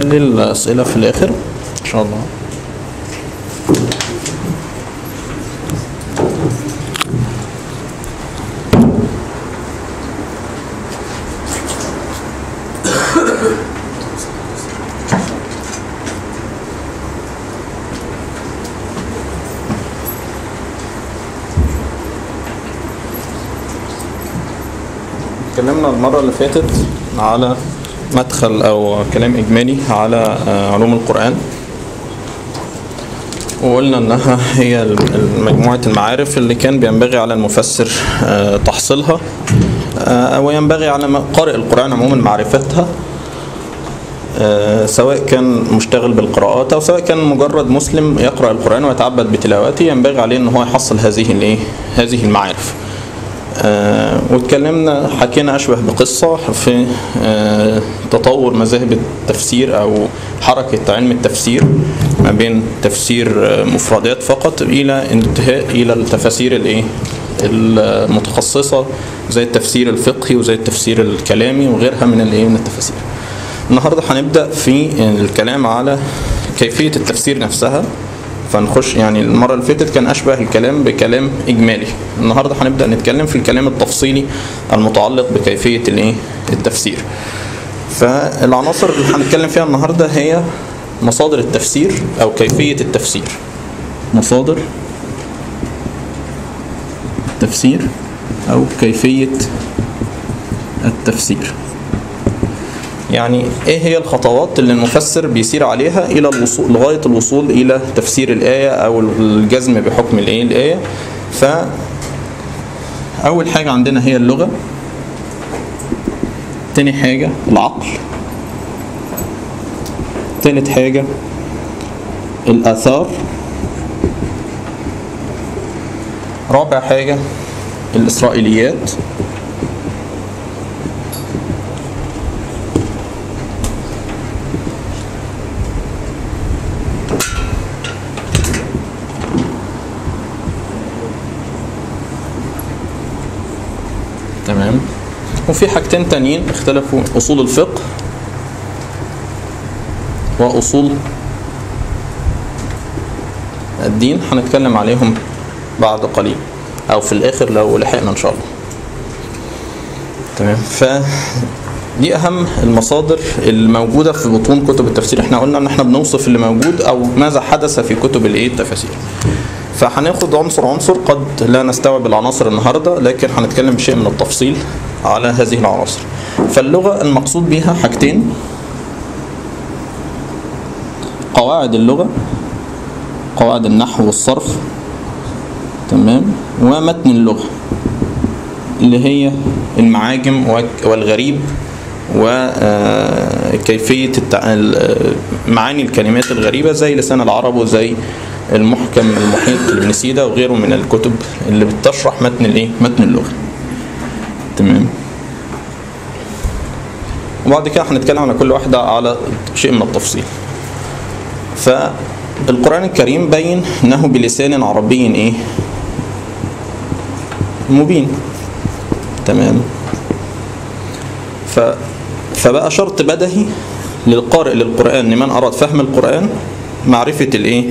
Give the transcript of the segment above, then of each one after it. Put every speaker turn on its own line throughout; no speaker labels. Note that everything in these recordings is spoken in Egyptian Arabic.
نخلي الأسئلة في الآخر إن شاء الله اتكلمنا المرة اللي فاتت على مدخل أو كلام إجمالي على آه، علوم القرآن وقلنا إنها هي مجموعة المعارف اللي كان بينبغي على المفسر آه، تحصيلها آه، وينبغي على م- قارئ القرآن عموما معرفتها آه، سواء كان مشتغل بالقراءات او سواء كان مجرد مسلم يقرا القران ويتعبد بتلاوته ينبغي عليه ان هو يحصل هذه الايه هذه المعارف آه، واتكلمنا حكينا اشبه بقصه في آه، تطور مذاهب التفسير او حركه علم التفسير ما بين تفسير آه، مفردات فقط الى انتهاء الى التفاسير الايه المتخصصه زي التفسير الفقهي وزي التفسير الكلامي وغيرها من الايه من التفاسير النهارده هنبدا في الكلام على كيفيه التفسير نفسها فنخش يعني المره اللي فاتت كان اشبه الكلام بكلام اجمالي النهارده هنبدا نتكلم في الكلام التفصيلي المتعلق بكيفيه الايه التفسير فالعناصر اللي هنتكلم فيها النهارده هي مصادر التفسير او كيفيه التفسير مصادر التفسير او كيفيه التفسير يعني ايه هي الخطوات اللي المفسر بيسير عليها الى الوصول لغايه الوصول الى تفسير الايه او الجزم بحكم الايه الايه ف اول حاجه عندنا هي اللغه تاني حاجه العقل تالت حاجه الاثار رابع حاجه الاسرائيليات تمام وفي حاجتين تانيين اختلفوا اصول الفقه واصول الدين هنتكلم عليهم بعد قليل او في الاخر لو لحقنا ان شاء الله تمام ف دي اهم المصادر الموجوده في بطون كتب التفسير احنا قلنا ان احنا بنوصف اللي موجود او ماذا حدث في كتب الايه التفاسير فهناخد عنصر عنصر قد لا نستوعب العناصر النهارده لكن هنتكلم بشيء من التفصيل على هذه العناصر فاللغه المقصود بها حاجتين قواعد اللغه قواعد النحو والصرف تمام ومتن اللغه اللي هي المعاجم وك- والغريب وكيفية معاني الكلمات الغريبة زي لسان العرب وزي المحكم المحيط لابن سيدة وغيره من الكتب اللي بتشرح متن الايه؟ متن اللغة. تمام. وبعد كده هنتكلم على كل واحدة على شيء من التفصيل. فالقرآن الكريم بين انه بلسان عربي ايه؟ مبين. تمام. ف فبقى شرط بدهي للقارئ للقرآن لمن أراد فهم القرآن معرفة الإيه؟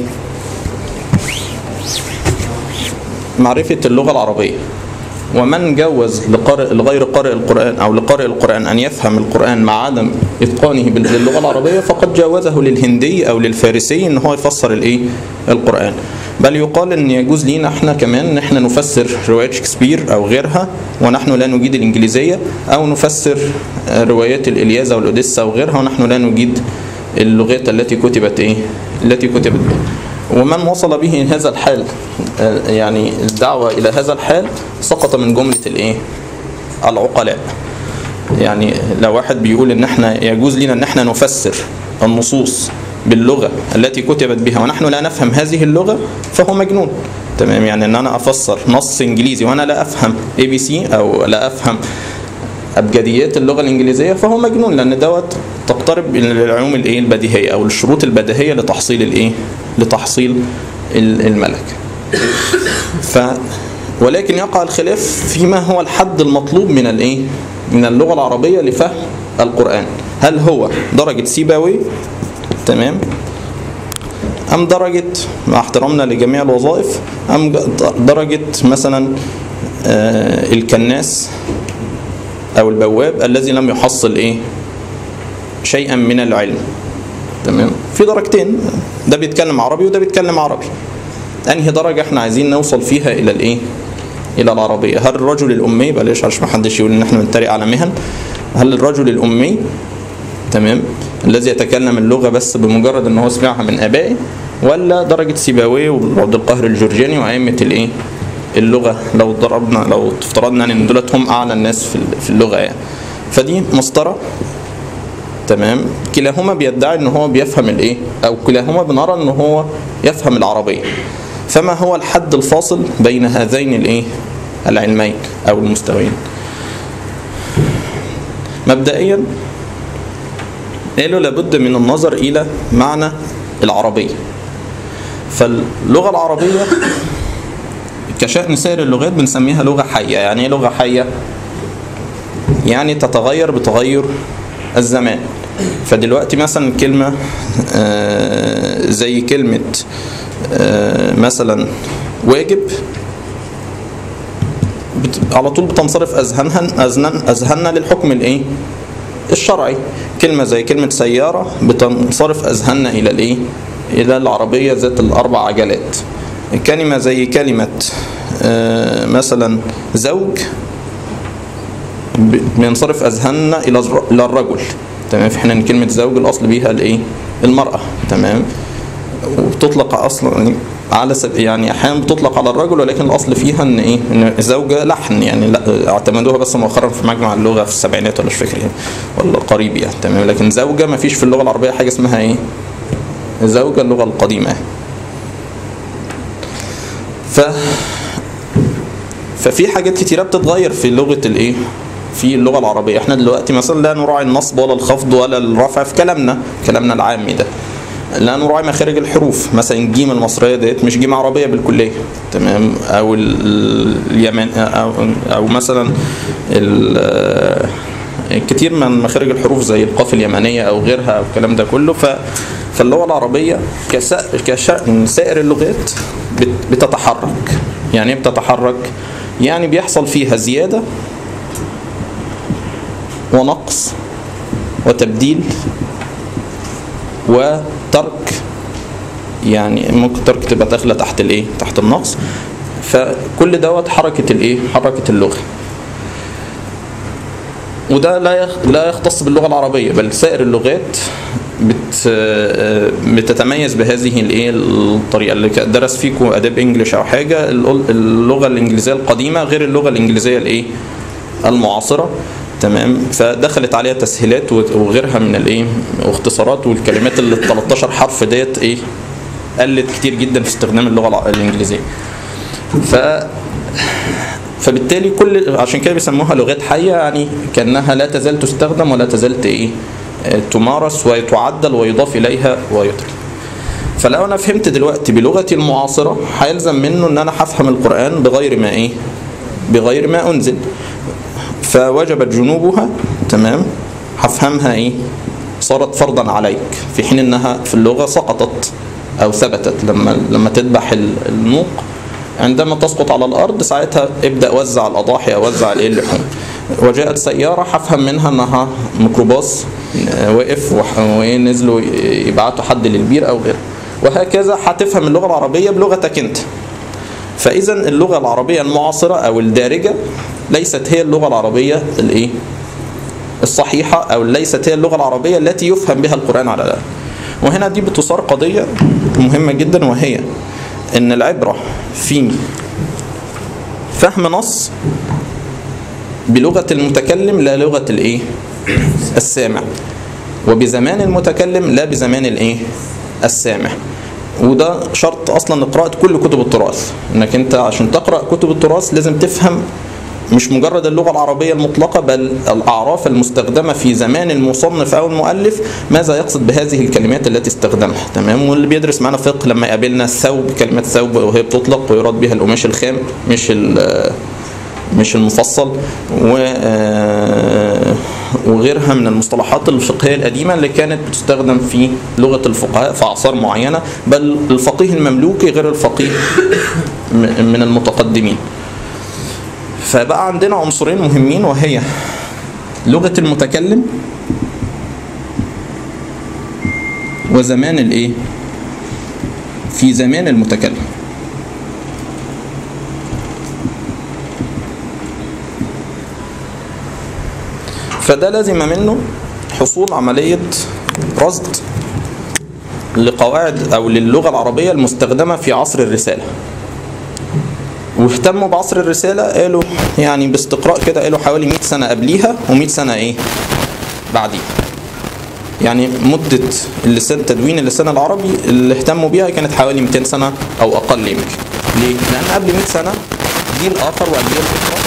معرفة اللغة العربية ومن جوز لقارئ لغير قارئ القرآن أو لقارئ القرآن أن يفهم القرآن مع عدم إتقانه بال- للغة العربية فقد جاوزه للهندي أو للفارسي إن هو يفسر الإيه؟ القرآن بل يقال ان يجوز لينا احنا كمان ان احنا نفسر روايات شكسبير او غيرها ونحن لا نجيد الانجليزيه او نفسر آه، روايات الالياذه والاوديسا وغيرها ونحن لا نجيد اللغات التي كتبت ايه التي كتبت بها ومن وصل به هذا الحال آه، يعني الدعوه الى هذا الحال سقط من جمله الايه العقلاء يعني لو واحد بيقول ان احنا يجوز لنا ان احنا نفسر النصوص باللغه التي كتبت بها ونحن لا نفهم هذه اللغه فهو مجنون تمام يعني ان انا افسر نص انجليزي وانا لا افهم اي بي سي او لا افهم ابجديات اللغه الانجليزيه فهو مجنون لان دوت تقترب من العلوم الايه البديهيه او الشروط البديهيه لتحصيل الايه لتحصيل ال- الملك ف ولكن يقع الخلاف فيما هو الحد المطلوب من الايه من اللغه العربيه لفهم القران هل هو درجه سيباوي تمام أم درجة مع احترامنا لجميع الوظائف أم درجة مثلا آه، الكناس أو البواب الذي لم يحصل إيه شيئا من العلم تمام في درجتين ده بيتكلم عربي وده بيتكلم عربي انهي درجه احنا عايزين نوصل فيها الى الايه الى العربيه هل الرجل الامي بلاش عشان ما حدش يقول ان احنا بنتريق على مهن هل الرجل الامي تمام الذي يتكلم اللغه بس بمجرد ان هو سمعها من ابائه ولا درجه سيبويه وعبد القاهر الجرجاني وائمه الايه اللغه لو ضربنا لو افترضنا ان دولت هم اعلى الناس في في اللغه يعني فدي مسطره تمام كلاهما بيدعي ان هو بيفهم الايه او كلاهما بنرى ان هو يفهم العربيه فما هو الحد الفاصل بين هذين الايه العلمين او المستويين مبدئيا قالوا لابد من النظر الى معنى العربيه فاللغه العربيه كشأن سائر اللغات بنسميها لغه حيه يعني ايه لغه حيه يعني تتغير بتغير الزمان فدلوقتي مثلا كلمة آه، زي كلمة آه، مثلا واجب بت- على طول بتنصرف أذهانها أذهان أذهاننا للحكم الإيه؟ الشرعي كلمة زي كلمة سيارة بتنصرف أذهاننا إلى الإيه؟ إلى العربية ذات الأربع عجلات كلمة زي كلمة آه، مثلا زوج ب- بينصرف اذهاننا الى الر- الى الرجل تمام في حين ان كلمه زوج الاصل بيها الايه المراه تمام وبتطلق اصلا على سب... يعني احيانا بتطلق على الرجل ولكن الاصل فيها ان ايه ان زوجه لحن يعني لا اعتمدوها بس مؤخرا في مجمع اللغه في السبعينات ولا مش فاكر يعني ولا قريب يعني تمام لكن زوجه ما فيش في اللغه العربيه حاجه اسمها ايه زوجه اللغه القديمه ف ففي حاجات كتيرة بتتغير في لغة الايه؟ في اللغة العربية، احنا دلوقتي مثلا لا نراعي النصب ولا الخفض ولا الرفع في كلامنا، كلامنا العامي ده. لا نراعي مخارج الحروف، مثلا جيم المصرية ديت مش جيم عربية بالكلية، تمام؟ أو ال- اليمن أو أو مثلا ال- كتير من مخارج الحروف زي القاف اليمنية أو غيرها أو الكلام ده كله ف فاللغة العربية كسا- كشأن سائر اللغات بت- بتتحرك يعني ايه بتتحرك يعني بيحصل فيها زيادة ونقص وتبديل وترك يعني ممكن ترك تبقى داخله تحت الايه تحت النقص فكل دوت حركه الايه حركه اللغه وده لا يخ- لا يختص باللغه العربيه بل سائر اللغات بت بتتميز بهذه الايه الطريقه اللي كان درس فيكم اداب انجلش او حاجه ال- اللغه الانجليزيه القديمه غير اللغه الانجليزيه الايه المعاصره تمام فدخلت عليها تسهيلات وغيرها من الايه واختصارات والكلمات اللي 13 حرف ديت ايه قلت كتير جدا في استخدام اللغه الع- الانجليزيه ف فبالتالي كل عشان كده بيسموها لغات حيه يعني كانها لا تزال تستخدم ولا تزال ت- ايه آه، تمارس ويتعدل ويضاف اليها ويترك فلو انا فهمت دلوقتي بلغتي المعاصره هيلزم منه ان انا هفهم القران بغير ما ايه بغير ما انزل فوجبت جنوبها تمام هفهمها ايه صارت فرضا عليك في حين انها في اللغه سقطت او ثبتت لما لما تذبح ال- النوق عندما تسقط على الارض ساعتها ابدا وزع الاضاحي او وزع الايه اللحوم وجاءت سياره هفهم منها انها ميكروباص آه، وقف وح- ونزلوا يبعتوا حد للبير او غيره وهكذا هتفهم اللغه العربيه بلغتك انت فاذا اللغه العربيه المعاصره او الدارجه ليست هي اللغه العربيه الايه الصحيحه او ليست هي اللغه العربيه التي يفهم بها القران على الأقل وهنا دي بتثار قضيه مهمه جدا وهي ان العبره في فهم نص بلغه المتكلم لا لغه الايه السامع وبزمان المتكلم لا بزمان الايه السامع وده شرط اصلا لقراءه كل كتب التراث انك انت عشان تقرا كتب التراث لازم تفهم مش مجرد اللغه العربيه المطلقه بل الاعراف المستخدمه في زمان المصنف او المؤلف ماذا يقصد بهذه الكلمات التي استخدمها تمام واللي بيدرس معانا فقه لما يقابلنا الثوب كلمه ثوب وهي بتطلق ويراد بها القماش الخام مش ال- مش المفصل و آه، وغيرها من المصطلحات الفقهيه القديمه اللي كانت بتستخدم في لغه الفقهاء في اعصار معينه بل الفقيه المملوكي غير الفقيه م- من المتقدمين فبقى عندنا عنصرين مهمين وهي لغه المتكلم وزمان الايه في زمان المتكلم فده لازم منه حصول عملية رصد لقواعد أو للغة العربية المستخدمة في عصر الرسالة واهتموا بعصر الرسالة قالوا يعني باستقراء كده قالوا حوالي 100 سنة قبليها و100 سنة إيه بعديها يعني مدة اللسان تدوين اللسان العربي اللي اهتموا بيها كانت حوالي 200 سنة أو أقل يمكن ليه؟ لأن قبل 100 سنة جيل آخر وأجيال أخرى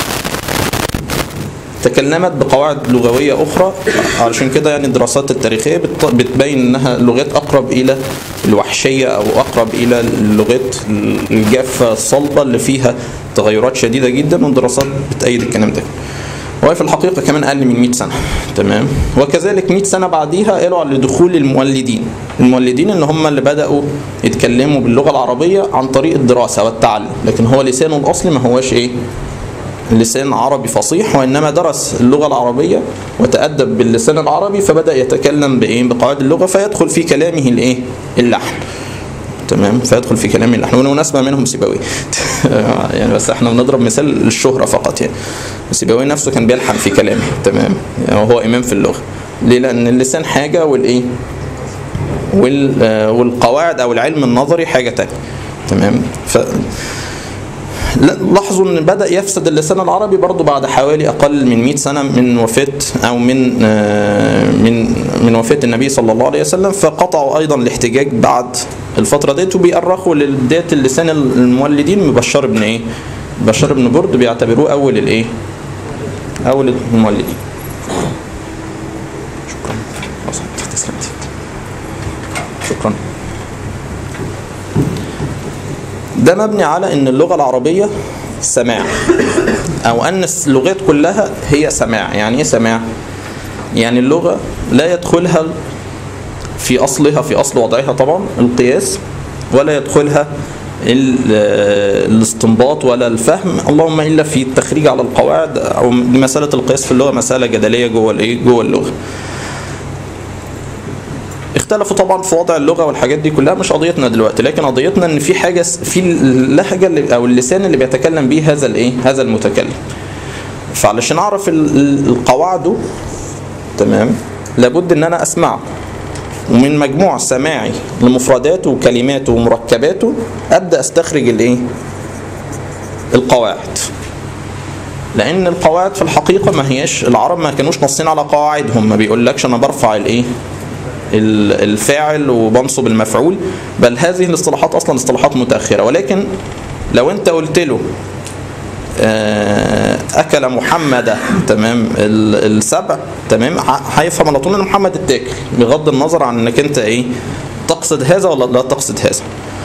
تكلمت بقواعد لغوية أخرى علشان كده يعني الدراسات التاريخية بت- بتبين إنها لغات أقرب إلى الوحشية أو أقرب إلى اللغات الجافة الصلبة اللي فيها تغيرات شديدة جدا والدراسات بتأيد الكلام ده وهي في الحقيقة كمان أقل من 100 سنة تمام وكذلك 100 سنة بعديها قالوا على دخول المولدين المولدين إن هم اللي بدأوا يتكلموا باللغة العربية عن طريق الدراسة والتعلم لكن هو لسانه الأصلي ما هوش إيه لسان عربي فصيح وإنما درس اللغة العربية وتأدب باللسان العربي فبدأ يتكلم بإيه بقواعد اللغة فيدخل في كلامه الإيه اللحن تمام فيدخل في كلام اللحن ومناسبة منهم سيبوي يعني بس احنا بنضرب مثال للشهرة فقط يعني سيبوي نفسه كان بيلحن في كلامه تمام يعني هو إمام في اللغة ليه لأن اللسان حاجة والإيه وال آه، والقواعد أو العلم النظري حاجة تانية تمام ف لا- لاحظوا ان بدا يفسد اللسان العربي برضه بعد حوالي اقل من 100 سنه من وفاه او من آه، من من وفاه النبي صلى الله عليه وسلم فقطعوا ايضا الاحتجاج بعد الفتره ديت وبيأرخوا لبدايه اللسان المولدين بشار بن ايه؟ بشار بن برد بيعتبروه اول الايه؟ اول المولدين. شكرا. خلاص، تسلم. شكرا. ده مبني على ان اللغه العربيه سماع او ان اللغات كلها هي سماع يعني ايه سماع يعني اللغه لا يدخلها في اصلها في اصل وضعها طبعا القياس ولا يدخلها ال- الاستنباط ولا الفهم اللهم الا في التخريج على القواعد او مساله القياس في اللغه مساله جدليه جوه الايه جوه اللغه اختلفوا طبعا في وضع اللغه والحاجات دي كلها مش قضيتنا دلوقتي لكن قضيتنا ان في حاجه س- في اللهجه اللي او اللسان اللي بيتكلم بيه هذا الايه هذا المتكلم فعلشان اعرف ال- ال- القواعده تمام لابد ان انا اسمعه ومن مجموع سماعي لمفرداته وكلماته ومركباته ابدا استخرج الايه القواعد لان القواعد في الحقيقه ما هياش العرب ما كانوش ناصين على قواعدهم ما بيقولكش انا برفع الايه ال- الفاعل وبنصب المفعول بل هذه الاصطلاحات اصلا اصطلاحات متاخره ولكن لو انت قلت له آه، اكل محمد تمام ال- السبع تمام ه- هيفهم على طول ان محمد اتاكل بغض النظر عن انك انت ايه تقصد هذا ولا لا تقصد هذا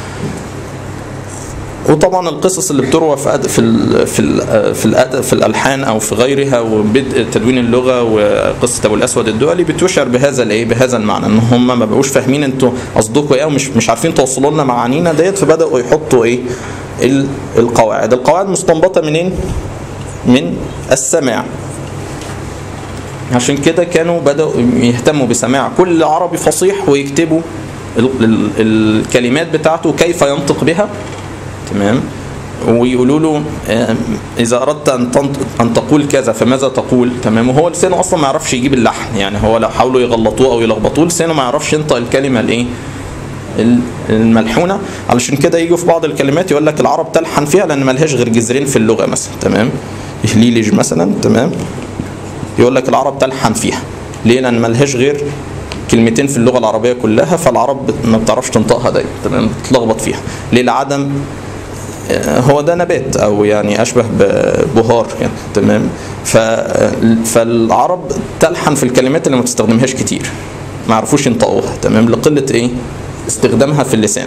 وطبعا القصص اللي بتروى في أد... في ال... في ال... في, الأد... في الالحان او في غيرها وبدء تدوين اللغه وقصه ابو الاسود الدولي بتشعر بهذا الايه بهذا المعنى ان هم ما بقوش فاهمين انتوا قصدكم ايه ومش مش عارفين توصلوا لنا معانينا ديت فبداوا يحطوا ايه ال... القواعد القواعد مستنبطه منين من السماع عشان كده كانوا بدأوا يهتموا بسماع كل عربي فصيح ويكتبوا ال- ال- الكلمات بتاعته كيف ينطق بها تمام ويقولوا له آه، اذا اردت ان تنطق ان تقول كذا فماذا تقول تمام وهو لسانه اصلا ما يعرفش يجيب اللحن يعني هو لو حاولوا يغلطوه او يلخبطوه لسانه ما يعرفش ينطق الكلمه الايه ال- الملحونه علشان كده يجوا في بعض الكلمات يقول لك العرب تلحن فيها لان ما لهاش غير جذرين في اللغه مثلا تمام هليلج مثلا تمام يقول لك العرب تلحن فيها ليه لان ملهاش غير كلمتين في اللغه العربيه كلها فالعرب بت- ما بتعرفش تنطقها دايما تمام بتتلخبط فيها ليه لعدم آه، هو ده نبات او يعني اشبه ببهار يعني تمام ف فالعرب تلحن في الكلمات اللي ما تستخدمهاش كتير ما عرفوش ينطقوها تمام لقله ايه استخدامها في اللسان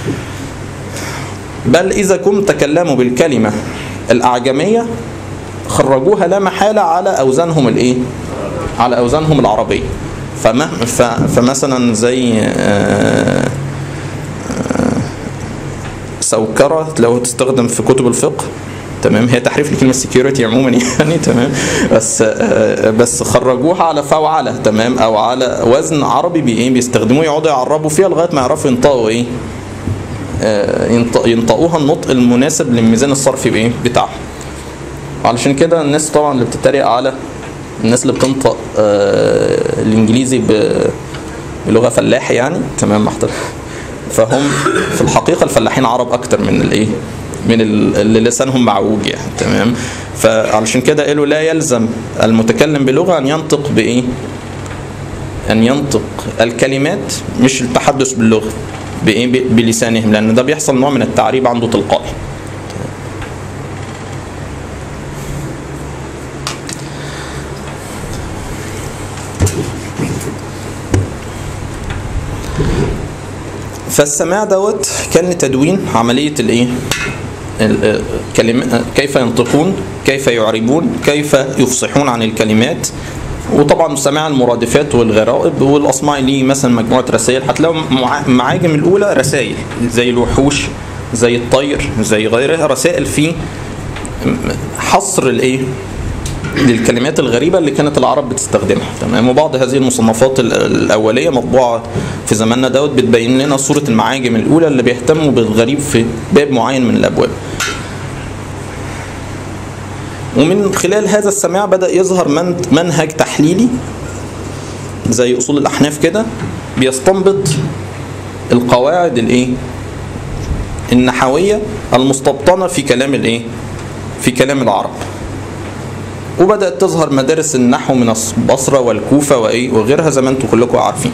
بل اذا كنت تكلموا بالكلمه الاعجميه خرجوها لا محاله على اوزانهم الايه على اوزانهم العربيه فما ف- فمثلا زي آه، آه، سوكره لو تستخدم في كتب الفقه تمام هي تحريف لكلمه سكيورتي عموما يعني تمام بس آه، بس خرجوها على فوعله تمام او على وزن عربي بي ايه بيستخدموه يقعدوا يعربوا فيها لغايه ما يعرفوا ينطقوا ايه آه، ينط- ينطقوها النطق المناسب للميزان الصرفي بايه بتاعهم علشان كده الناس طبعا اللي بتتريق على الناس اللي بتنطق آه، الانجليزي ب- بلغه فلاحي يعني تمام محترم فهم في الحقيقه الفلاحين عرب اكتر من الايه من ال- اللي لسانهم معوج يعني تمام فعلشان كده قالوا لا يلزم المتكلم بلغه ان ينطق بايه ان ينطق الكلمات مش التحدث باللغه بايه ب- بلسانهم لان ده بيحصل نوع من التعريب عنده تلقائي فالسماع دوت كان لتدوين عملية الايه؟ ال- كلمة كيف ينطقون كيف يعربون كيف يفصحون عن الكلمات وطبعا سماع المرادفات والغرائب والاصمعي ليه مثلا مجموعه رسائل هتلاقوا مع- معاجم الاولى رسائل زي الوحوش زي الطير زي غيرها رسائل في حصر الايه للكلمات الغريبه اللي كانت العرب بتستخدمها تمام وبعض هذه المصنفات ال- الاوليه مطبوعه في زماننا دوت بتبين لنا صوره المعاجم الاولى اللي بيهتموا بالغريب في باب معين من الابواب ومن خلال هذا السماع بدا يظهر من منهج تحليلي زي اصول الاحناف كده بيستنبط القواعد الايه النحويه المستبطنه في كلام الايه في كلام العرب وبدات تظهر مدارس النحو من البصره والكوفه وايه وغيرها زي ما انتم كلكم عارفين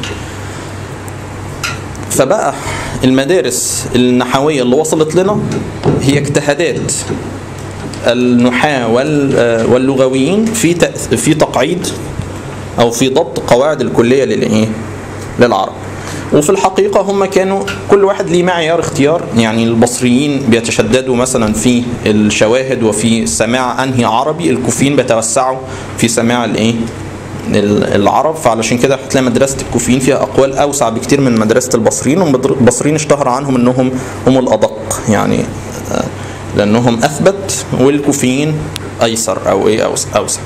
فبقى المدارس النحويه اللي وصلت لنا هي اجتهادات النحاة وال- واللغويين في تأث- في تقعيد او في ضبط قواعد الكليه للايه للعرب وفي الحقيقة هم كانوا كل واحد ليه معيار اختيار يعني البصريين بيتشددوا مثلا في الشواهد وفي سماع أنهي عربي الكوفيين بيتوسعوا في سماع الايه ال- العرب فعلشان كده هتلاقي مدرسة الكوفيين فيها أقوال أوسع بكتير من مدرسة البصريين والبصريين اشتهر عنهم أنهم هم الأدق يعني آه، لأنهم أثبت والكوفيين أيسر أو إيه أوس- أوسع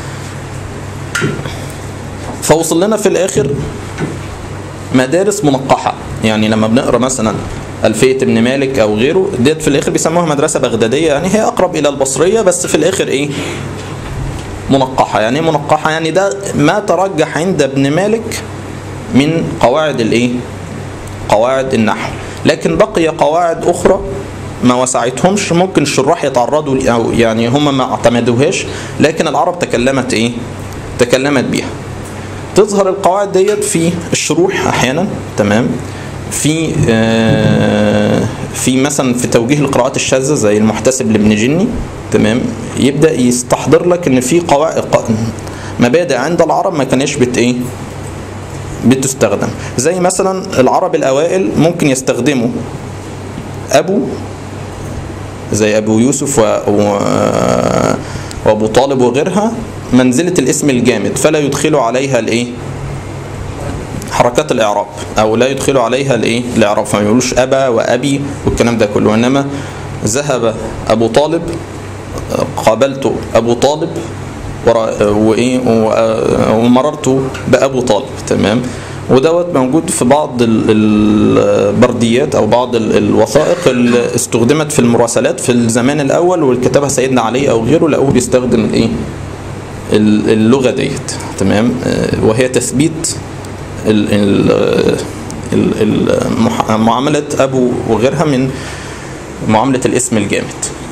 فوصل لنا في الآخر مدارس منقحة يعني لما بنقرا مثلا ألفية ابن مالك أو غيره ديت في الآخر بيسموها مدرسة بغدادية يعني هي أقرب إلى البصرية بس في الآخر إيه منقحة يعني إيه منقحة يعني ده ما ترجح عند ابن مالك من قواعد الإيه قواعد النحو لكن بقي قواعد أخرى ما وسعتهمش ممكن الشراح يتعرضوا ل- أو يعني هم ما اعتمدوهاش لكن العرب تكلمت إيه تكلمت بيها تظهر القواعد ديت في الشروح احيانا تمام في آه، في مثلا في توجيه القراءات الشاذه زي المحتسب لابن جني تمام يبدا يستحضر لك ان في قواعد ق- مبادئ عند العرب ما كانش بت ايه بتستخدم زي مثلا العرب الاوائل ممكن يستخدموا ابو زي ابو يوسف و... و... وابو طالب وغيرها منزله الاسم الجامد فلا يدخلوا عليها الايه حركات الاعراب او لا يدخلوا عليها الايه الاعراب فما يقولوش ابا وابي والكلام ده كله انما ذهب ابو طالب قابلت ابو طالب ورا- وايه و- ومررت بابو طالب تمام ودوت موجود في بعض ال- البرديات او بعض ال- الوثائق اللي استخدمت في المراسلات في الزمان الاول والكتابها سيدنا علي او غيره لقوه بيستخدم الايه ال- اللغه ديت تمام آه، وهي تثبيت ال- ال- ال- ال- مح- معامله ابو وغيرها من معامله الاسم الجامد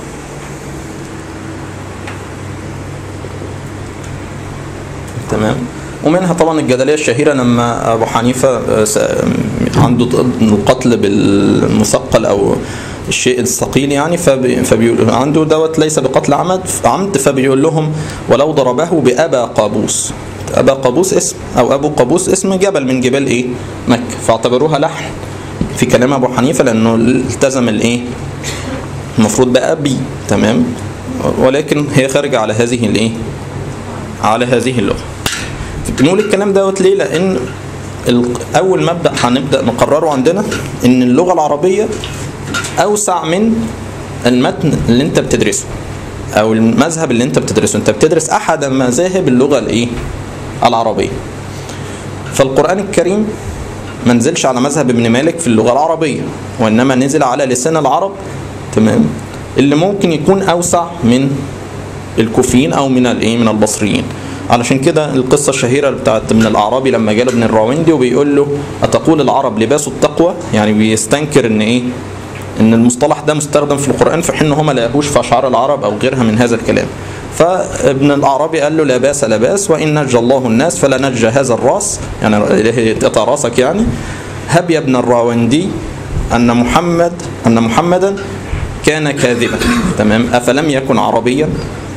تمام ومنها طبعا الجدليه الشهيره لما ابو حنيفه آه، س- عنده القتل بالمثقل او الشيء الثقيل يعني فبي فبيقول عنده دوت ليس بقتل عمد عمد فبيقول لهم ولو ضربه بابا قابوس ابا قابوس اسم او ابو قابوس اسم جبل من جبال ايه مكه فاعتبروها لحن في كلام ابو حنيفه لانه التزم الايه المفروض بقى بي تمام ولكن هي خارجه على هذه الايه على هذه اللغه بنقول الكلام دوت ليه لان ال- اول مبدا هنبدا نقرره عندنا ان اللغه العربيه اوسع من المتن اللي انت بتدرسه او المذهب اللي انت بتدرسه انت بتدرس احد مذاهب اللغه الايه العربيه فالقران الكريم ما نزلش على مذهب ابن مالك في اللغه العربيه وانما نزل على لسان العرب تمام اللي ممكن يكون اوسع من الكوفيين او من الايه من البصريين علشان كده القصه الشهيره بتاعت من الاعرابي لما جاله ابن الراوندي وبيقول له اتقول العرب لباس التقوى يعني بيستنكر ان ايه ان المصطلح ده مستخدم في القران في حين هو ما لقاهوش في اشعار العرب او غيرها من هذا الكلام فابن الاعرابي قال له لا باس لا باس وان نجى الله الناس فلا نجى هذا الراس يعني إليه تقطع راسك يعني هب يا ابن الراوندي ان محمد ان محمدا كان كاذبا تمام افلم يكن عربيا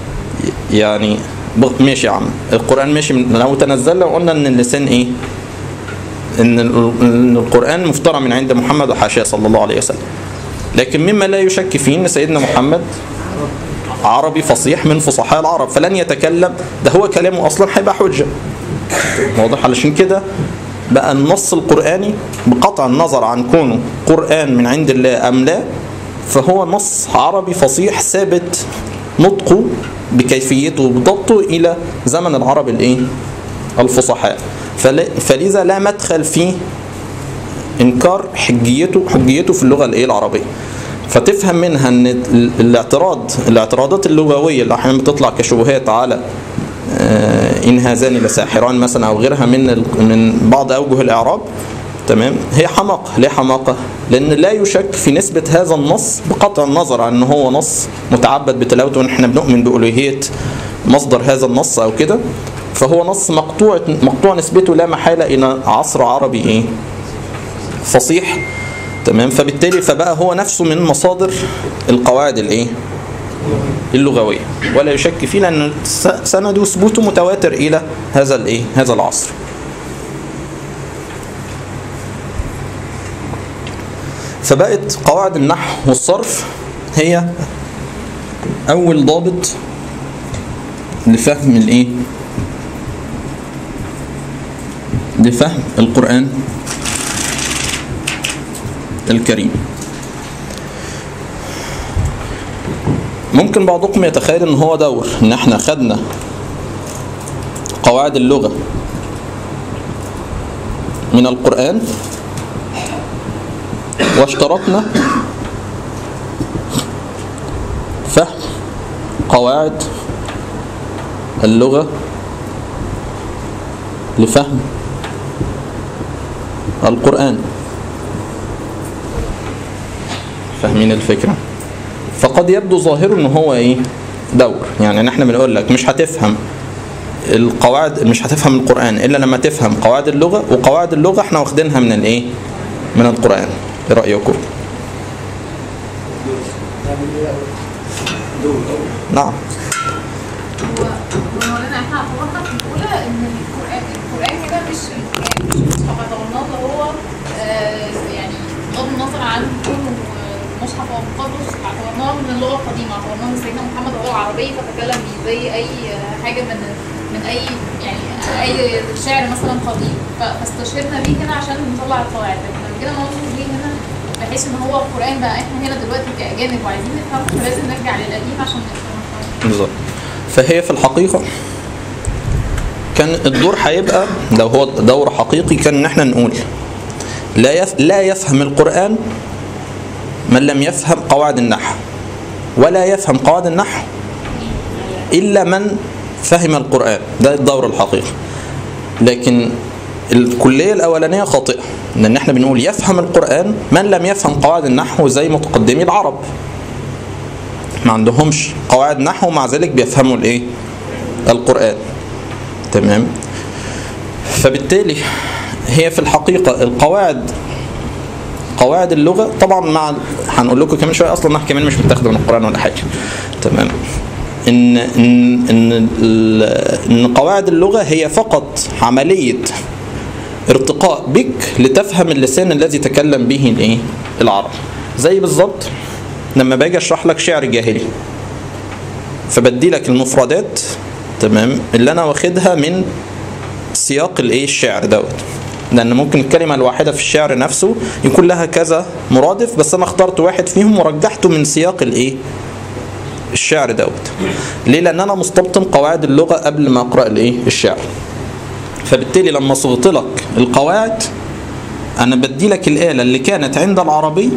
يعني ب- ماشي يا عم القران ماشي من لو تنزل لو قلنا ان اللسان ايه ان ال- إن القران مفترى من عند محمد وحاشاه صلى الله عليه وسلم لكن مما لا يشك فيه ان سيدنا محمد عربي فصيح من فصحاء العرب فلن يتكلم ده هو كلامه اصلا هيبقى حجه واضح علشان كده بقى النص القراني بقطع النظر عن كونه قران من عند الله ام لا فهو نص عربي فصيح ثابت نطقه بكيفيته وبضبطه الى زمن العرب الايه الفصحاء فل- فلذا لا مدخل فيه انكار حجيته حجيته في اللغه الايه العربيه فتفهم منها ان ال- الاعتراض الاعتراضات اللغويه اللي احيانا بتطلع كشبهات على آه، ان هذان لساحران مثلا او غيرها من ال- من بعض اوجه الاعراب تمام هي حماقه ليه حماقه لان لا يشك في نسبه هذا النص بقطع النظر عن ان هو نص متعبد بتلاوته وان احنا بنؤمن بالوهيه مصدر هذا النص او كده فهو نص مقطوع مقطوع نسبته لا محاله الى عصر عربي ايه فصيح تمام فبالتالي فبقى هو نفسه من مصادر القواعد الايه اللغويه ولا يشك فيه لان س- سنده وثبوته متواتر الى هذا الايه هذا العصر فبقت قواعد النحو والصرف هي اول ضابط لفهم الايه لفهم القران الكريم ممكن بعضكم يتخيل ان هو دور ان احنا خدنا قواعد اللغة من القرآن واشترطنا فهم قواعد اللغة لفهم القرآن فاهمين الفكرة؟ فقد يبدو ظاهره ان هو ايه؟ دور، يعني ان احنا بنقول لك مش هتفهم القواعد مش هتفهم القرآن الا لما تفهم قواعد اللغة وقواعد اللغة احنا واخدينها من الايه؟ من القرآن. ايه رأيكم؟ نعم
ومولانا احنا هنوضح في الاولى ان القران القران هنا مش القران مش مصحف اعتبرناه اللي هو آه، يعني بغض النظر عن كونه آه، مصحف او مقدس اعتبرناه من اللغه القديمه اعتبرناه ان سيدنا محمد هو عربي فتكلم بيه زي اي آه، حاجه من من اي يعني اي شعر مثلا قديم ف- فاستشهدنا بيه هنا عشان نطلع القواعد لكن لما كده نوصل بيه هنا بحيث ان هو القران بقى احنا هنا دلوقتي كاجانب وعايزين نفهمه فلازم نرجع للقديم عشان نفهمه
بالظبط فهي في الحقيقة كان الدور هيبقى لو هو دور حقيقي كان ان احنا نقول لا يف لا يفهم القرآن من لم يفهم قواعد النحو ولا يفهم قواعد النحو إلا من فهم القرآن ده الدور الحقيقي لكن الكلية الأولانية خاطئة لأن احنا بنقول يفهم القرآن من لم يفهم قواعد النحو زي متقدمي العرب ما عندهمش قواعد نحو ومع ذلك بيفهموا الايه القرآن تمام فبالتالي هي في الحقيقة القواعد قواعد اللغة طبعا مع هنقول لكم كمان شوية أصلا انها كمان مش متاخدة من القرآن ولا حاجة تمام إن إن إن ال- إن قواعد اللغة هي فقط عملية ارتقاء بك لتفهم اللسان الذي تكلم به الايه العرب زي بالظبط لما باجي اشرح لك شعر جاهلي فبدي لك المفردات تمام اللي انا واخدها من سياق الايه الشعر دوت لان ممكن الكلمه الواحده في الشعر نفسه يكون لها كذا مرادف بس انا اخترت واحد فيهم ورجحته من سياق الايه الشعر دوت ليه لان انا مستبطن قواعد اللغه قبل ما اقرا الايه الشعر فبالتالي لما صغت لك القواعد انا بدي لك الاله اللي كانت عند العربي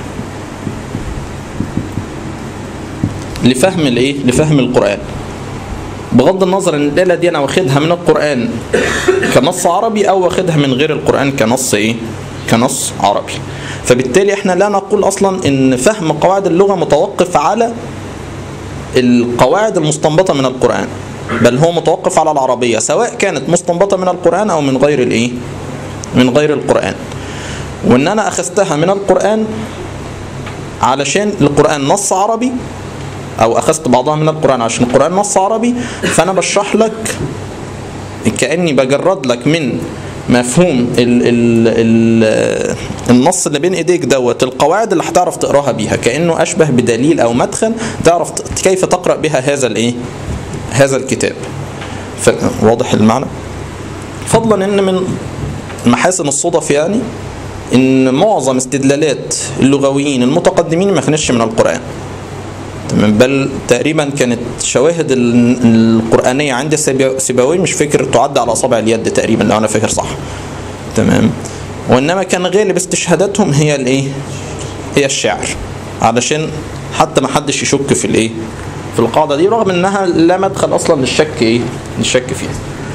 لفهم الايه لفهم القران بغض النظر ان الاله دي انا واخدها من القران كنص عربي او واخدها من غير القران كنص ايه كنص عربي فبالتالي احنا لا نقول اصلا ان فهم قواعد اللغه متوقف على القواعد المستنبطه من القران بل هو متوقف على العربيه سواء كانت مستنبطه من القران او من غير الايه من غير القران وان انا اخذتها من القران علشان القران نص عربي او اخذت بعضها من القران عشان القران نص عربي فانا بشرح لك كاني بجرد لك من مفهوم ال ال ال النص اللي بين ايديك دوت القواعد اللي هتعرف تقراها بيها كانه اشبه بدليل او مدخل تعرف ت- كيف تقرا بها هذا الايه هذا الكتاب ف- واضح المعنى فضلا ان من محاسن الصدف يعني ان معظم استدلالات اللغويين المتقدمين ما كانتش من القران تمام بل تقريبا كانت شواهد ال- القرآنية عند السيبا- سيبوي مش فاكر تعد على أصابع اليد تقريبا لو أنا فاكر صح تمام وإنما كان غالب استشهاداتهم هي الإيه؟ هي الشعر علشان حتى ما حدش يشك في الإيه؟ في القاعدة دي رغم إنها لا مدخل أصلا للشك إيه؟ للشك فيها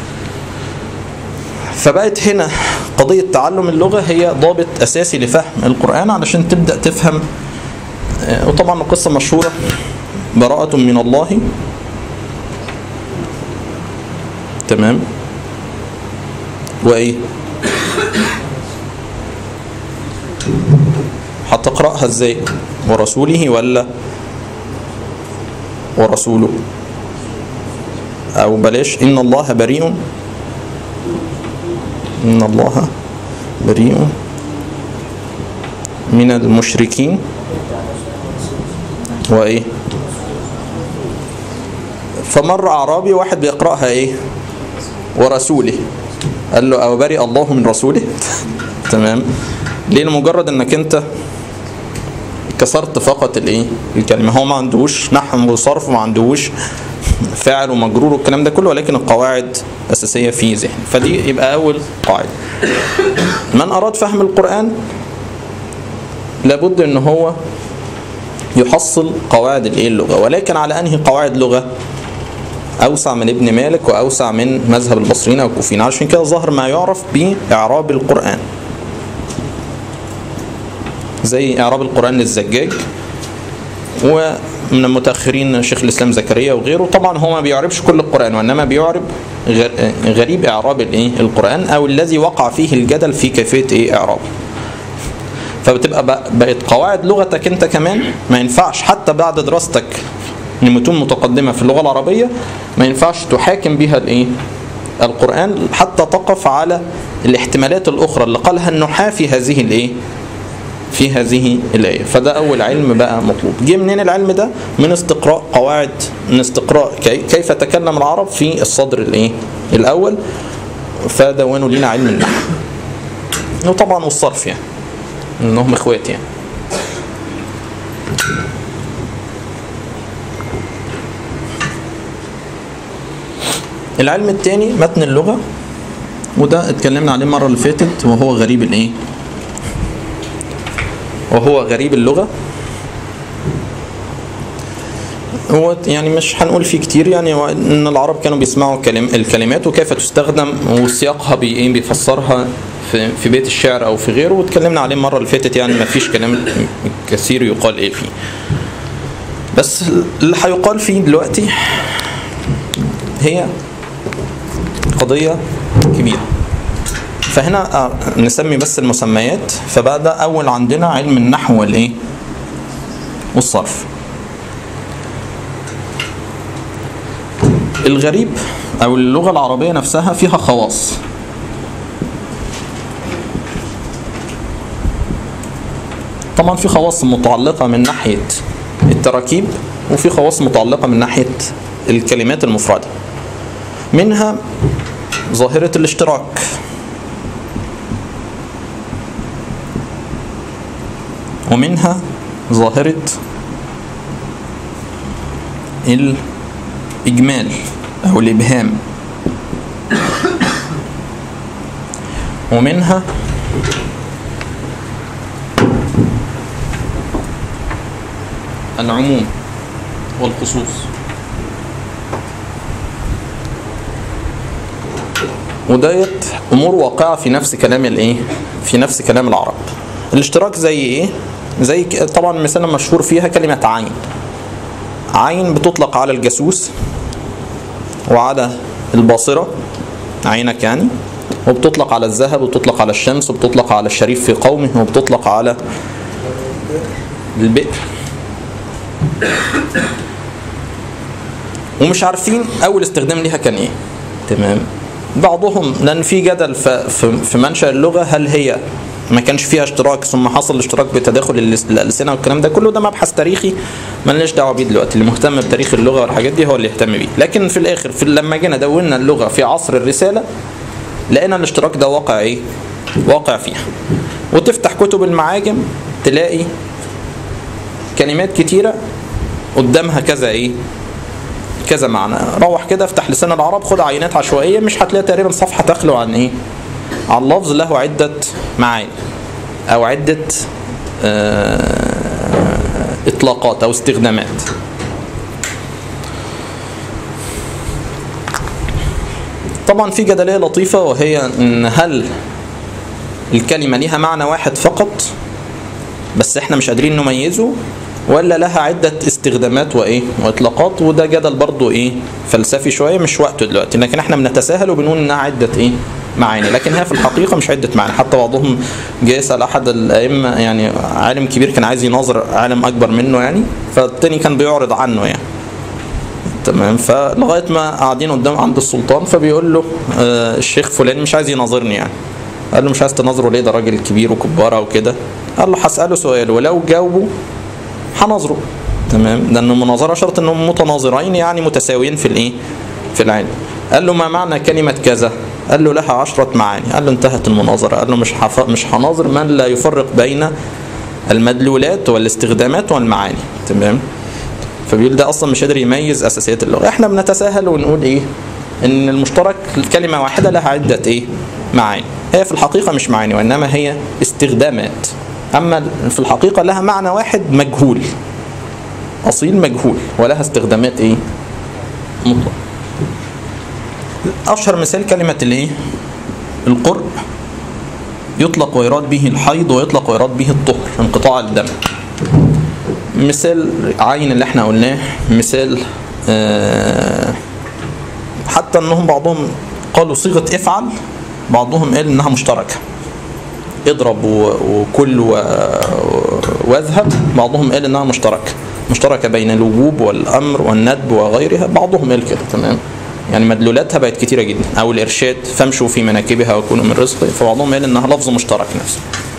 فبقت هنا قضية تعلم اللغة هي ضابط أساسي لفهم القرآن علشان تبدأ تفهم آه، وطبعا القصة مشهورة براءة من الله تمام وإيه هتقرأها ازاي ورسوله ولا ورسوله أو بلاش إن الله بريء إن الله بريء من المشركين وايه فمر اعرابي واحد بيقراها ايه ورسوله قال له او برئ الله من رسوله تمام ليه لمجرد انك انت كسرت فقط الايه الكلمه هو ما عندهوش نحو وصرف وما عندهوش فاعل ومجرور والكلام ده كله ولكن القواعد اساسيه في ذهنه فدي يبقى اول قاعده من اراد فهم القران لابد ان هو يحصل قواعد الايه اللغه ولكن على انهي قواعد لغه اوسع من ابن مالك واوسع من مذهب البصريين او الكوفيين عشان كده ظهر ما يعرف باعراب القران زي اعراب القران للزجاج ومن المتاخرين شيخ الاسلام زكريا وغيره طبعا هو ما بيعربش كل القران وانما بيعرب غ- غريب اعراب الايه القران او الذي وقع فيه الجدل في كيفيه ايه اعرابه فبتبقى بق- بقت قواعد لغتك انت كمان ما ينفعش حتى بعد دراستك لمتون متقدمه في اللغه العربيه ما ينفعش تحاكم بها الايه القران حتى تقف على الاحتمالات الاخرى اللي قالها النحاة في هذه الايه في هذه الآية فده أول علم بقى مطلوب جه منين العلم ده من استقراء قواعد من استقراء كي كيف تكلم العرب في الصدر الإيه الأول فدونوا لنا علم النحو وطبعا والصرف يعني انهم اخوات يعني العلم الثاني متن اللغة وده اتكلمنا عليه المرة اللي فاتت وهو غريب الايه وهو غريب اللغة هو يعني مش هنقول فيه كتير يعني هو ان العرب كانوا بيسمعوا كلم الكلمات وكيف تستخدم وسياقها بي ايه بيفسرها في في بيت الشعر او في غيره واتكلمنا عليه المره اللي فاتت يعني ما فيش كلام كثير يقال ايه فيه بس اللي هيقال فيه دلوقتي هي قضيه كبيره فهنا آه، نسمي بس المسميات فبقى ده اول عندنا علم النحو والايه والصرف الغريب او اللغه العربيه نفسها فيها خواص طبعا في خواص متعلقه من ناحيه التراكيب وفي خواص متعلقه من ناحيه الكلمات المفرده منها ظاهرة الاشتراك ومنها ظاهرة الإجمال أو الإبهام ومنها العموم والخصوص وديت امور واقعه في نفس كلام الايه في نفس كلام العرب الاشتراك زي ايه زي ك- طبعا مثال مشهور فيها كلمه عين عين بتطلق على الجاسوس وعلى الباصره عينك يعني وبتطلق على الذهب وبتطلق على الشمس وبتطلق على الشريف في قومه وبتطلق على البئر ومش عارفين اول استخدام ليها كان ايه تمام بعضهم لان في جدل ف- في في منشا اللغه هل هي ما كانش فيها اشتراك ثم حصل الاشتراك بتداخل اللس- الالسنه والكلام ده كله ده مبحث تاريخي مالناش دعوه بيه دلوقتي اللي مهتم بتاريخ اللغه والحاجات دي هو اللي يهتم بيه لكن في الاخر في لما جينا دوننا اللغه في عصر الرساله لقينا الاشتراك ده واقع ايه واقع فيها وتفتح كتب المعاجم تلاقي كلمات كتيره قدامها كذا ايه كذا معنى روح كده افتح لسان العرب خد عينات عشوائيه مش هتلاقي تقريبا صفحه تخلو عن ايه عن لفظ له عده معاني او عده آه، اطلاقات او استخدامات طبعا في جدليه لطيفه وهي ان هل الكلمه ليها معنى واحد فقط بس احنا مش قادرين نميزه ولا لها عدة استخدامات وايه واطلاقات وده جدل برضو ايه فلسفي شوية مش وقته دلوقتي لكن احنا بنتساهل وبنقول انها عدة ايه معاني لكن هي في الحقيقة مش عدة معاني حتى بعضهم جه يسأل احد الائمة يعني عالم كبير كان عايز يناظر عالم اكبر منه يعني فالتاني كان بيعرض عنه يعني تمام فلغايه ما قاعدين قدام عند السلطان فبيقول له آه الشيخ فلان مش عايز يناظرني يعني قال له مش عايز تناظره ليه ده راجل كبير وكباره وكده قال له هساله سؤال ولو جاوبه هناظره تمام لان المناظره شرط انهم متناظرين يعني متساويين في الايه في العلم قال له ما معنى كلمه كذا قال له لها عشرة معاني قال له انتهت المناظرة قال له مش حف... مش هناظر من لا يفرق بين المدلولات والاستخدامات والمعاني تمام فبيقول ده اصلا مش قادر يميز اساسيات اللغه احنا بنتساهل ونقول ايه ان المشترك كلمه واحده لها عده ايه معاني هي في الحقيقه مش معاني وانما هي استخدامات اما في الحقيقه لها معنى واحد مجهول اصيل مجهول ولها استخدامات ايه مطلق اشهر مثال كلمه الايه القرء يطلق ويراد به الحيض ويطلق ويراد به الطهر انقطاع الدم مثال عين اللي احنا قلناه مثال آه، حتى انهم بعضهم قالوا صيغه افعل بعضهم قال انها مشتركه اضرب و- وكل و- واذهب بعضهم قال انها مشتركه مشتركه بين الوجوب والامر والندب وغيرها بعضهم قال كده تمام يعني مدلولاتها بقت كتيره جدا او الارشاد فامشوا في مناكبها وكونوا من رزقه فبعضهم قال انها لفظ مشترك نفسه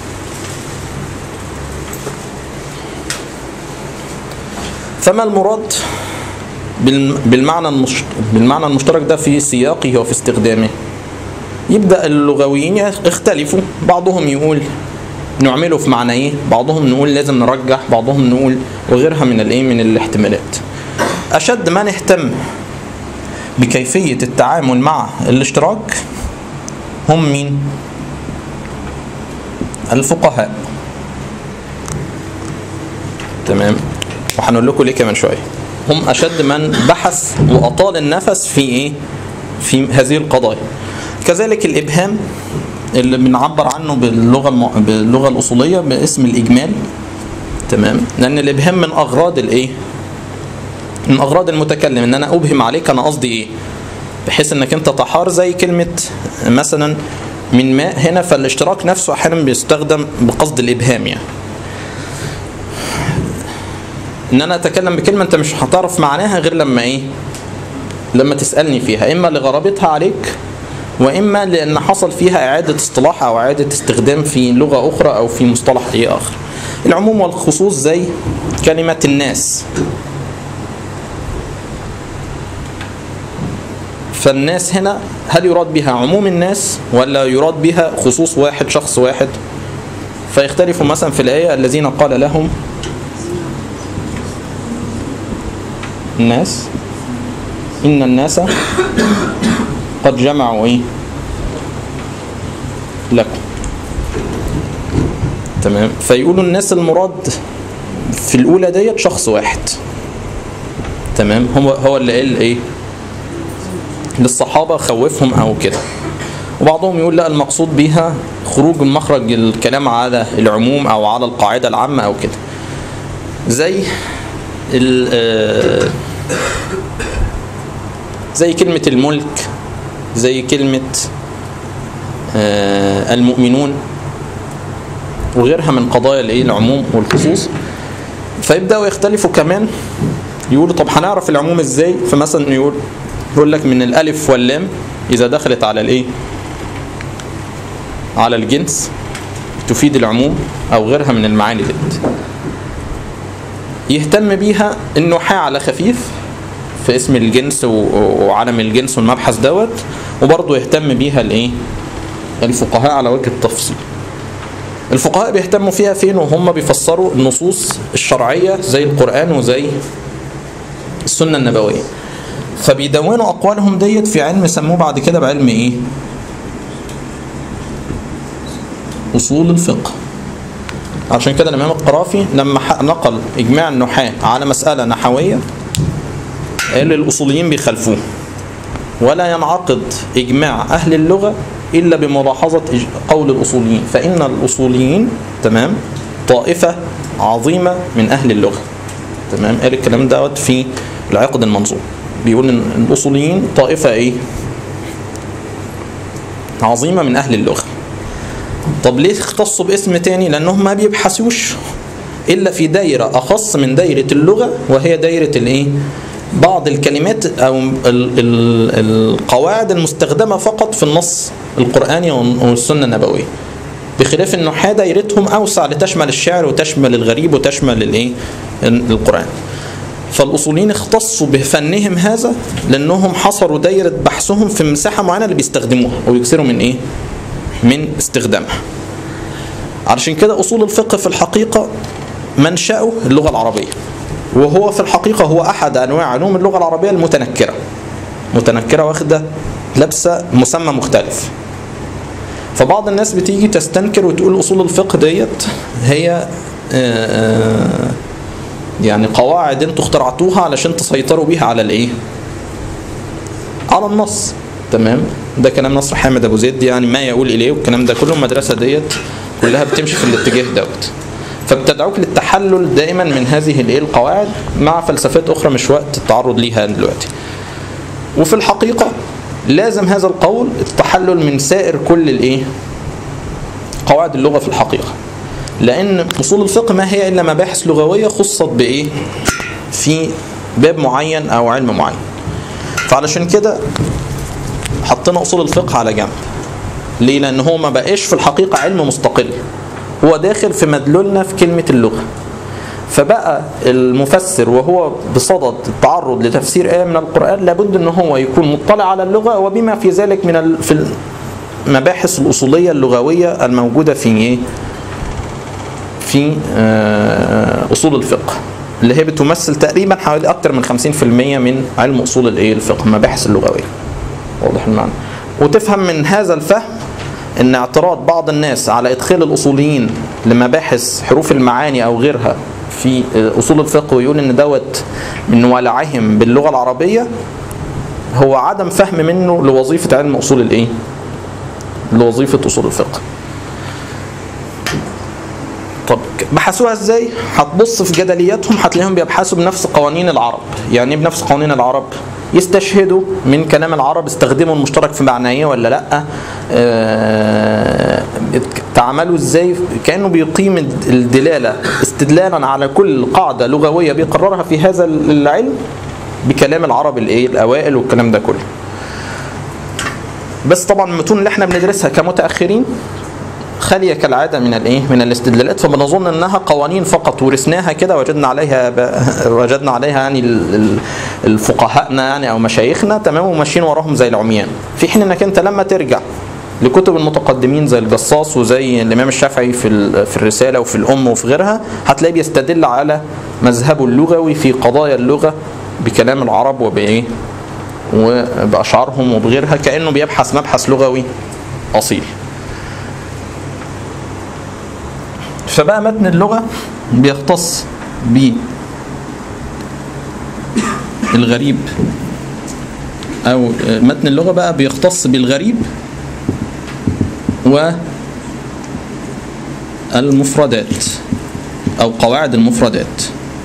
فما المراد بالم- بالمعنى المش... بالمعنى المشترك ده في سياقه وفي استخدامه يبدا اللغويين يختلفوا بعضهم يقول نعمله في معنى ايه بعضهم نقول لازم نرجح بعضهم نقول وغيرها من الايه من الاحتمالات اشد من اهتم بكيفيه التعامل مع الاشتراك هم مين الفقهاء تمام وهنقول لكم ليه كمان شويه هم اشد من بحث واطال النفس في ايه في هذه القضايا كذلك الابهام اللي بنعبر عنه باللغه الم... باللغه الاصوليه باسم الاجمال تمام لان الابهام من اغراض الايه من اغراض المتكلم ان انا ابهم عليك انا قصدي ايه بحيث انك انت تحار زي كلمه مثلا من ماء هنا فالاشتراك نفسه احيانا بيستخدم بقصد الابهام يعني ان انا اتكلم بكلمه انت مش هتعرف معناها غير لما ايه لما تسالني فيها اما لغرابتها عليك واما لان حصل فيها اعاده اصطلاح او اعاده استخدام في لغه اخرى او في مصطلح ايه اخر العموم والخصوص زي كلمه الناس فالناس هنا هل يراد بها عموم الناس ولا يراد بها خصوص واحد شخص واحد فيختلفوا مثلا في الآية الذين قال لهم الناس إن الناس قد جمعوا إيه لكم تمام فيقولوا الناس المراد في الأولى ديت شخص واحد تمام هو هو اللي قال إيه للصحابة خوفهم أو كده وبعضهم يقول لا المقصود بها خروج من مخرج الكلام على العموم أو على القاعدة العامة أو كده زي ال- آه، زي كلمة الملك زي كلمة آه، المؤمنون وغيرها من قضايا الايه العموم والخصوص فيبداوا يختلفوا كمان يقولوا طب هنعرف العموم ازاي فمثلا يقول يقول لك من الالف واللام اذا دخلت على الايه على الجنس تفيد العموم او غيرها من المعاني ديت يهتم بيها النحاة على خفيف في اسم الجنس و- وعلم الجنس والمبحث دوت وبرضه يهتم بيها الايه الفقهاء على وجه التفصيل الفقهاء بيهتموا فيها فين وهم بيفسروا النصوص الشرعية زي القرآن وزي السنة النبوية فبيدونوا أقوالهم ديت في علم سموه بعد كده بعلم إيه؟ أصول الفقه عشان كده الإمام القرافي لما ح- نقل إجماع النحاة على مسألة نحوية قال الأصوليين بيخالفوه ولا ينعقد إجماع أهل اللغة إلا بملاحظة إج- قول الأصوليين فإن الأصوليين تمام طائفة عظيمة من أهل اللغة تمام قال الكلام دوت في العقد المنظوم بيقول إن الأصوليين طائفة إيه عظيمة من أهل اللغة طب ليه اختصوا باسم تاني لأنهم ما بيبحثوش إلا في دايرة أخص من دايرة اللغة وهي دايرة الإيه بعض الكلمات أو ال ال القواعد المستخدمة فقط في النص القرآني والسنة النبوية بخلاف النحاة دايرتهم أوسع لتشمل الشعر وتشمل الغريب وتشمل الإيه القرآن فالأصوليين اختصوا بفنهم هذا لأنهم حصروا دايرة بحثهم في مساحة معينة اللي بيستخدموها ويكسروا من إيه من استخدامها علشان كده أصول الفقه في الحقيقة منشأه اللغة العربية وهو في الحقيقة هو أحد أنواع علوم اللغة العربية المتنكرة متنكرة واخدة لابسة مسمى مختلف فبعض الناس بتيجي تستنكر وتقول أصول الفقه ديت هي آه، يعني قواعد انتوا اخترعتوها علشان تسيطروا بيها على الايه على النص تمام ده كلام نصر حامد ابو زيد يعني ما يقول اليه والكلام ده كله المدرسه ديت كلها بتمشي في الاتجاه دوت فبتدعوك للتحلل دائما من هذه الايه القواعد مع فلسفات اخرى مش وقت التعرض ليها دلوقتي وفي الحقيقه لازم هذا القول التحلل من سائر كل الايه قواعد اللغه في الحقيقه لان اصول الفقه ما هي الا مباحث لغويه خصت بايه في باب معين او علم معين فعلشان كده حطينا اصول الفقه على جنب ليه لان هو ما بقاش في الحقيقه علم مستقل هو داخل في مدلولنا في كلمه اللغه فبقى المفسر وهو بصدد التعرض لتفسير آية من القرآن لابد أن هو يكون مطلع على اللغة وبما في ذلك من ال... في المباحث الأصولية اللغوية الموجودة في إيه؟ في آه، أصول الفقه اللي هي بتمثل تقريبا حوالي أكثر من 50% من علم أصول الإيه الفقه المباحث اللغوية واضح المعنى وتفهم من هذا الفهم ان اعتراض بعض الناس على ادخال الاصوليين لمباحث حروف المعاني او غيرها في اصول الفقه ويقول ان دوت من ولعهم باللغه العربيه هو عدم فهم منه لوظيفه علم اصول الايه؟ لوظيفه اصول الفقه. طب بحثوها ازاي؟ هتبص في جدلياتهم هتلاقيهم بيبحثوا بنفس قوانين العرب، يعني ايه بنفس قوانين العرب؟ يستشهدوا من كلام العرب استخدموا المشترك في معناه ولا لا آه، تعاملوا ازاي كانه بيقيم الدلاله استدلالا على كل قاعده لغويه بيقررها في هذا العلم بكلام العرب الايه الاوائل والكلام ده كله بس طبعا المتون اللي احنا بندرسها كمتاخرين خاليه كالعاده من الايه من الاستدلالات فبنظن انها قوانين فقط ورثناها كده وجدنا عليها ب... وجدنا عليها يعني ال... ال... الفقهاءنا يعني او مشايخنا تمام وماشيين وراهم زي العميان في حين انك انت لما ترجع لكتب المتقدمين زي الجصاص وزي الامام الشافعي في ال- في الرساله وفي الام وفي غيرها هتلاقيه بيستدل على مذهبه اللغوي في قضايا اللغه بكلام العرب وبايه وباشعارهم وبغيرها كانه بيبحث مبحث لغوي اصيل فبقى متن اللغه بيختص بالغريب او متن اللغه بقى بيختص بالغريب والمفردات او قواعد المفردات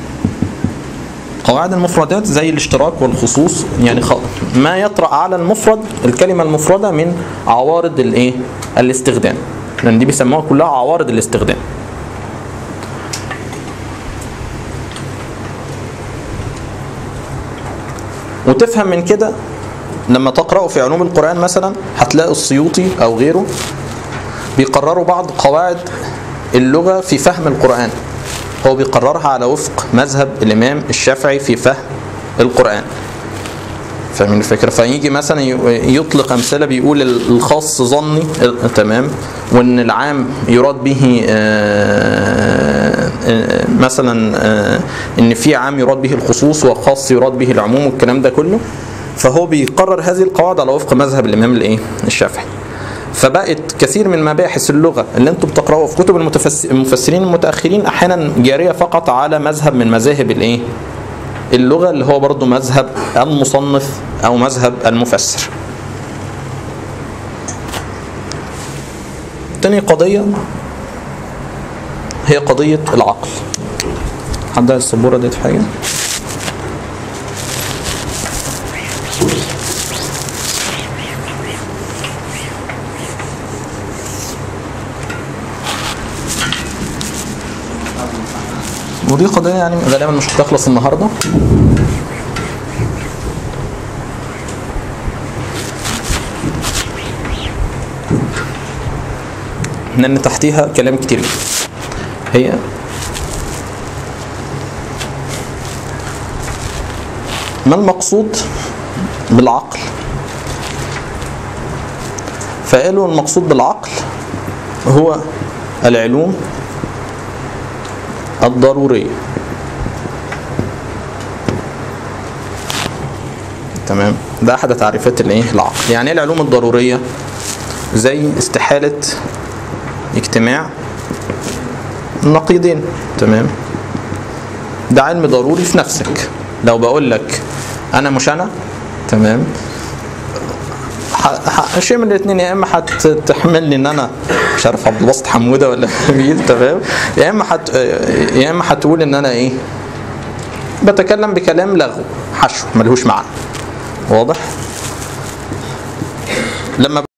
قواعد المفردات زي الاشتراك والخصوص يعني خ... ما يطرأ على المفرد الكلمة المفردة من عوارض الايه الاستخدام لان دي بيسموها كلها عوارض الاستخدام وتفهم من كده لما تقرأوا في علوم القرآن مثلا هتلاقي السيوطي أو غيره بيقرروا بعض قواعد اللغة في فهم القرآن هو بيقررها على وفق مذهب الإمام الشافعي في فهم القرآن فاهمين الفكرة فيجي مثلا ي- يطلق أمثلة بيقول الخاص ظني آه، تمام وإن العام يراد به آه، آه، مثلا آه، إن في عام يراد به الخصوص وخاص يراد به العموم والكلام ده كله فهو بيقرر هذه القواعد على وفق مذهب الإمام الإيه الشافعي فبقت كثير من مباحث اللغة اللي انتم بتقرأوها في كتب المتفس- المفسرين المتأخرين أحيانا جارية فقط على مذهب من مذاهب الإيه اللغة اللي هو برضو مذهب المصنف أو مذهب المفسر تاني قضية هي قضية العقل حد عايز السبورة ديت في حاجة؟ ودي قضية يعني غالبا مش هتخلص النهارده لأن تحتيها كلام كتير جدا. هي ما المقصود بالعقل فقالوا المقصود بالعقل هو العلوم الضرورية تمام ده احد تعريفات الايه العقل يعني ايه العلوم الضروريه زي استحاله اجتماع النقيضين تمام ده علم ضروري في نفسك لو بقول لك انا مش انا تمام ح- ح- شيء من الاثنين يا اما هتحملني ان انا مش عارف عبد الباسط حموده ولا مين تمام يا اما حت يا اما هتقول ان انا ايه بتكلم بكلام لغو حشو ملهوش معنى واضح لما